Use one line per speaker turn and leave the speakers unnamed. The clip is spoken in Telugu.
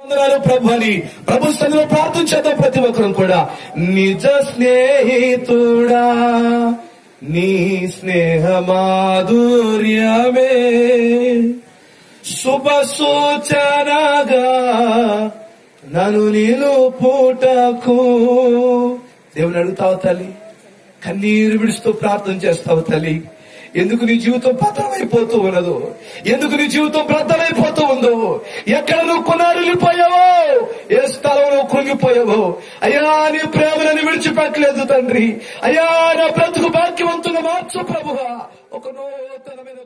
వందనాలు ప్రభు అని ప్రభు స్థలంలో ప్రార్థన చేద్దాం ప్రతి ఒక్కరం కూడా నిజ స్నేహితుడా నీ స్నేహ మాధుర్యమే శుభ సూచనగా నన్ను నిలుపుటకు దేవుని అడుగుతావు తల్లి కన్నీరు విడుస్తూ ప్రార్థన చేస్తావు తల్లి ఎందుకు నీ జీవితం పతనమైపోతూ ఉన్నదో ఎందుకు నీ జీవితం బ్రద్దలైపోతూ ఉందో ఎక్కడ నువ్వు కొనారిల్లిపోయావో ఏ స్థలంలో కృంగిపోయావో అయ్యా నీ ప్రేమలను విడిచిపెట్టలేదు తండ్రి అయ్యా నా బ్రతుకు భాగ్యవంతులు మార్చు ప్రభుగా ఒక నూతనమైన